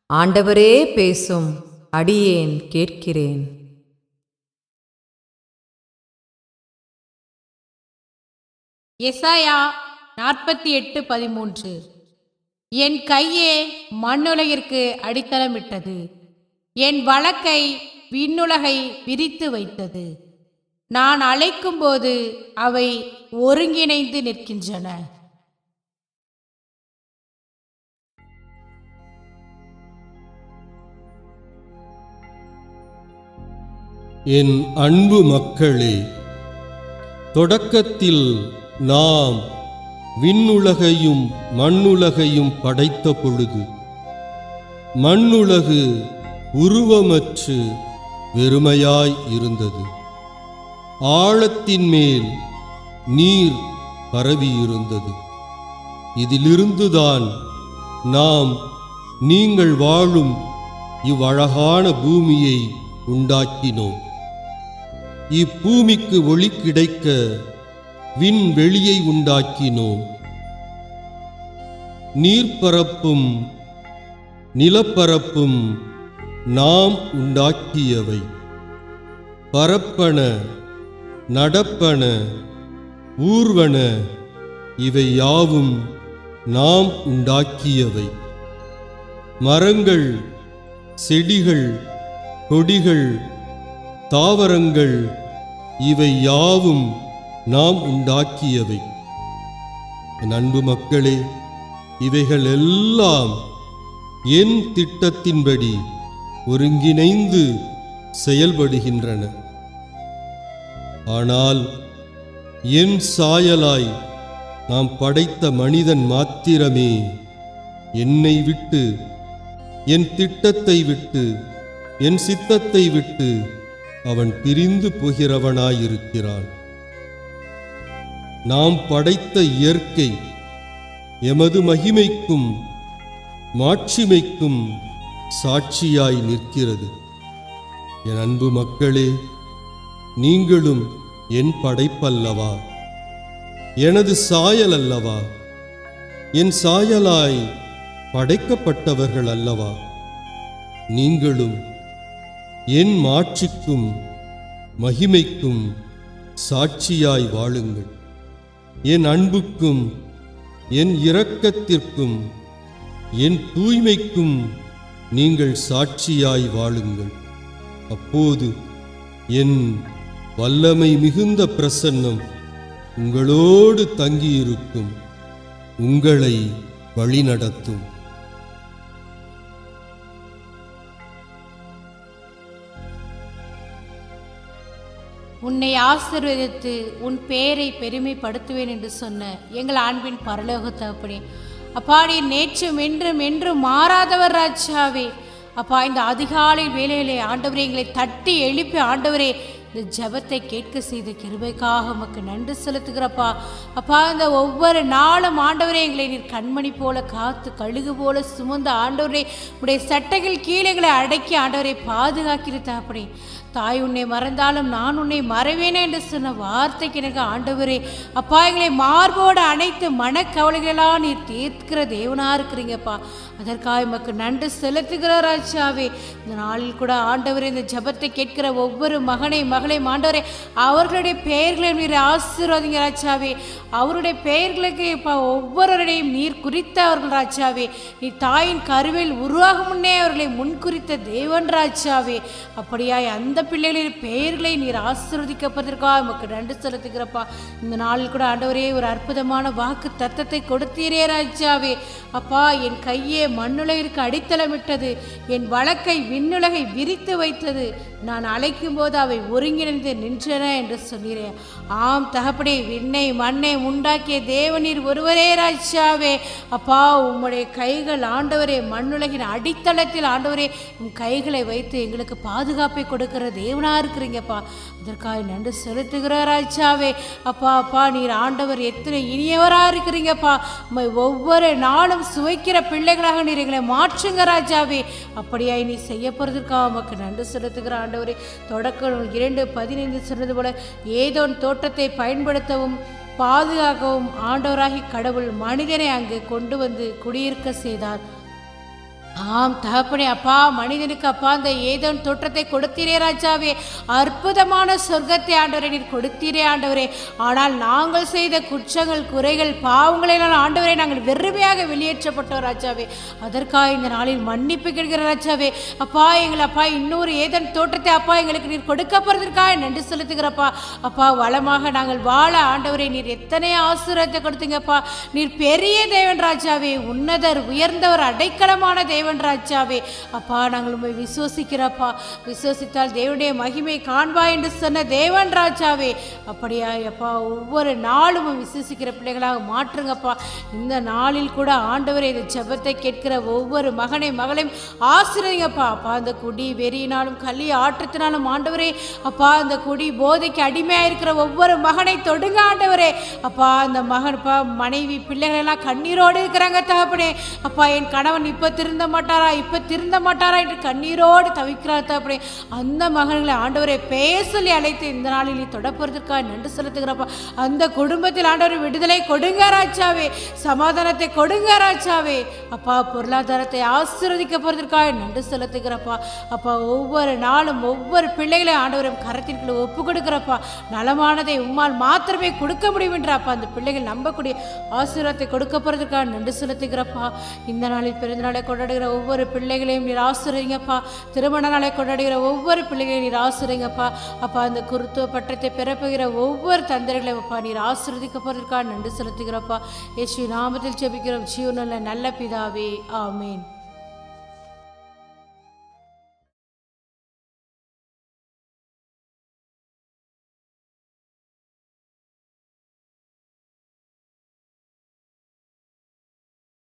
ஆண்டவரே பேசும் அடியேன் கேட்கிறேன் எசாயா நாற்பத்தி எட்டு பதிமூன்று என் கையே மண்ணுலகிற்கு அடித்தளமிட்டது என் வழக்கை விண்ணுலகை விரித்து வைத்தது நான் அழைக்கும்போது அவை ஒருங்கிணைந்து நிற்கின்றன என் அன்பு மக்களே தொடக்கத்தில் நாம் விண்ணுலகையும் மண்ணுலகையும் படைத்த பொழுது மண்ணுலகு உருவமற்று வெறுமையாய் இருந்தது ஆழத்தின் மேல் நீர் பரவியிருந்தது இதிலிருந்துதான் நாம் நீங்கள் வாழும் இவ்வழகான பூமியை உண்டாக்கினோம் இப்பூமிக்கு ஒளி கிடைக்க விண்வெளியை உண்டாக்கினோம் நீர்ப்பரப்பும் நிலப்பரப்பும் நாம் உண்டாக்கியவை பரப்பன நடப்பன ஊர்வன இவை யாவும் நாம் உண்டாக்கியவை மரங்கள் செடிகள் கொடிகள் தாவரங்கள் இவை யாவும் நாம் உண்டாக்கியவை என் அன்பு மக்களே இவைகள் எல்லாம் என் திட்டத்தின்படி ஒருங்கிணைந்து செயல்படுகின்றன ஆனால் என் சாயலாய் நாம் படைத்த மனிதன் மாத்திரமே என்னை விட்டு என் திட்டத்தை விட்டு என் சித்தத்தை விட்டு அவன் பிரிந்து போகிறவனாயிருக்கிறான் நாம் படைத்த இயற்கை எமது மகிமைக்கும் மாட்சிமைக்கும் சாட்சியாய் நிற்கிறது என் அன்பு மக்களே நீங்களும் என் படைப்பல்லவா எனது சாயல் அல்லவா என் சாயலாய் படைக்கப்பட்டவர்கள் அல்லவா நீங்களும் என் மாட்சிக்கும் மகிமைக்கும் சாட்சியாய் வாழுங்கள் என் அன்புக்கும் என் இரக்கத்திற்கும் என் தூய்மைக்கும் நீங்கள் சாட்சியாய் வாழுங்கள் அப்போது என் வல்லமை மிகுந்த பிரசன்னம் உங்களோடு தங்கியிருக்கும் உங்களை வழிநடத்தும் உன்னை ஆசீர்வதித்து உன் பெயரை பெருமைப்படுத்துவேன் என்று சொன்ன எங்கள் அன்பின் பரலோக தகப்பனே அப்பாடி நேற்றும் என்றும் என்றும் மாறாதவர் ராஜாவே அப்பா இந்த அதிகாலை வேலையிலே ஆண்டவரே எங்களை தட்டி எழுப்பி ஆண்டவரே இந்த ஜெபத்தை கேட்க செய்த கிருபைக்காக உமக்கு நன்றி செலுத்துகிறப்பா அப்பா இந்த ஒவ்வொரு நாளும் ஆண்டவரே எங்களை நீர் கண்மணி போல காத்து கழுகு போல சுமந்த ஆண்டவரே உடைய சட்டைகள் கீழே எங்களை அடக்கி ஆண்டவரை பாதுகாக்கிற தகப்பனே தாய் உன்னை மறந்தாலும் நான் உன்னை மறைவேனே என்று சொன்ன வார்த்தைக்கு எனக்கு ஆண்டவரே அப்பா எங்களை மார்போடு அனைத்து மனக்கவலைகளெல்லாம் நீர் தீர்க்கிற தேவனா இருக்கிறீங்கப்பா அதற்காக எமக்கு நன்றி செலுத்துகிற ராஜாவே இந்த நாளில் கூட ஆண்டவரே இந்த ஜெபத்தை கேட்கிற ஒவ்வொரு மகனை மகளையும் ஆண்டவரே அவர்களுடைய பெயர்களையும் நீர் ஆசீர்வாதிங்க ராஜாவே அவருடைய பெயர்களுக்கு இப்போ ஒவ்வொருவருடையும் நீர் குறித்த அவர்கள் ராஜாவே நீ தாயின் கருவில் உருவாகும் முன்னே அவர்களை முன்குறித்த தேவன் ராஜாவே அப்படியாய் அந்த பிள்ளைகளின் பெயர்களை நீர் ஆசீர்வதிக்கப்பட்டிருக்கா உமக்கு நன்றி செலுத்துகிறப்பா இந்த நாளில் கூட ஆண்டவரே ஒரு அற்புதமான வாக்கு தத்தத்தை கொடுத்தீரே ராஜாவே அப்பா என் கையே மண்ணுலகிற்கு அடித்தளமிட்டது என் வழக்கை விண்ணுலகை விரித்து வைத்தது நான் அழைக்கும் போது அவை ஒருங்கிணைந்து நின்றன என்று சொன்னீரே ஆம் தகப்படி விண்ணை மண்ணை உண்டாக்கிய தேவநீர் ஒருவரே ராஜாவே அப்பா உம்முடைய கைகள் ஆண்டவரே மண்ணுலகின் அடித்தளத்தில் ஆண்டவரே உம் கைகளை வைத்து எங்களுக்கு பாதுகாப்பை கொடுக்கிற தேவனா இருக்கிறீங்கப்பா அதற்காக நன்றி செலுத்துகிற ராஜாவே அப்பா அப்பா நீர் ஆண்டவர் எத்தனை இனியவரா இருக்கிறீங்கப்பா உம்மை ஒவ்வொரு நாளும் சுவைக்கிற பிள்ளைகளாக நீர் எங்களை மாற்றுங்க ராஜாவே அப்படியாய் நீ செய்ய போகிறதுக்காக உமக்கு நன்றி செலுத்துகிற ஆண்டவரே தொடக்க நூல் இரண்டு பதினைந்து சொன்னது போல ஏதோன் தோட்டத்தை பயன்படுத்தவும் பாதுகாக்கவும் ஆண்டவராகி கடவுள் மனிதனை அங்கு கொண்டு வந்து குடியிருக்க செய்தார் ஆம் தகப்பனே அப்பா மனிதனுக்கு அப்பா அந்த ஏதோன் தோற்றத்தை கொடுத்தீரே ராஜாவே அற்புதமான சொர்க்கத்தை ஆண்டவரே நீர் கொடுத்தீரே ஆண்டவரே ஆனால் நாங்கள் செய்த குற்றங்கள் குறைகள் பாவங்களை ஆண்டவரே நாங்கள் வெறுமையாக வெளியேற்றப்பட்டோம் ராஜாவே அதற்காக இந்த நாளில் மன்னிப்பு கேட்கிற ராஜாவே அப்பா எங்களை அப்பா இன்னொரு ஏதன் தோற்றத்தை அப்பா எங்களுக்கு நீர் கொடுக்க போறதற்காக நன்றி செலுத்துகிறப்பா அப்பா வளமாக நாங்கள் வாழ ஆண்டவரே நீர் எத்தனை ஆசீர்வாதத்தை கொடுத்தீங்கப்பா நீர் பெரிய தேவன் ராஜாவே உன்னதர் உயர்ந்தவர் அடைக்கலமான தேவன் ராஜாவே அப்பா நாங்கள் உண்மை விசுவசிக்கிறப்பா விசுவசித்தால் தேவனுடைய மகிமை காண்பா என்று சொன்ன தேவன் ராஜாவே அப்படியா அப்பா ஒவ்வொரு நாளும் உம்மை விசுவசிக்கிற பிள்ளைகளாக மாற்றுங்கப்பா இந்த நாளில் கூட ஆண்டவரே இந்த ஜெபத்தை கேட்கிற ஒவ்வொரு மகனை மகளையும் ஆசிரியங்கப்பா அப்பா அந்த குடி வெறியினாலும் கள்ளி ஆற்றத்தினாலும் ஆண்டவரே அப்பா அந்த குடி போதைக்கு அடிமையாக இருக்கிற ஒவ்வொரு மகனை தொடுங்க ஆண்டவரே அப்பா அந்த மகன் அப்பா மனைவி பிள்ளைகள் எல்லாம் கண்ணீரோடு இருக்கிறாங்க தகப்பனே அப்பா என் கணவன் இப்போ திருந்த மாட்டாரா இப்போ திருந்த மாட்டாரா என்று கண்ணீரோடு தவிக்கிறார் தகப்பனே அந்த மகன்களை ஆண்டவரை பெயர் சொல்லி அழைத்து இந்த நாளில் நீ தொடப்போறதுக்காக நன்றி செலுத்துகிறப்பா அந்த குடும்பத்தில் ஆண்டவர் விடுதலை கொடுங்க ராஜாவே சமாதானத்தை கொடுங்க ராஜாவே அப்பா பொருளாதாரத்தை ஆசீர்வதிக்க போறதற்காக நன்றி செலுத்துகிறப்பா அப்பா ஒவ்வொரு நாளும் ஒவ்வொரு பிள்ளைகளையும் ஆண்டவரும் கரத்திற்குள்ள ஒப்பு கொடுக்கிறப்பா நலமானதை உம்மால் மாத்திரமே கொடுக்க முடியும் என்ற அப்பா அந்த பிள்ளைகள் நம்பக்கூடிய ஆசீர்வாதத்தை கொடுக்க போறதற்காக நன்றி செலுத்துகிறப்பா இந்த நாளில் பிறந்த நாளை கொண்டாடுகிற ஒவ்வொரு பிள்ளைகளையும் நீர் ஆசிரியங்கப்பா திருமண நாளை கொண்டாடுகிற ஒவ்வொரு பிள்ளைகளையும் நீர் ஆசிரியங்கப்பா அப்பா அந்த குருத்துவ பட்டத்தை பிறப்புகிற ஒவ்வொரு தந்தர்களையும் அப்பா நீர் ஆசீர்வதிக்க போறதற்காக நன்றி செலுத்துகிறப்பா இயேசு நாமத்தில் ஜெபிக்கிறோம் ஜீவனுள்ள நல்ல பிதாவே ஆமீன்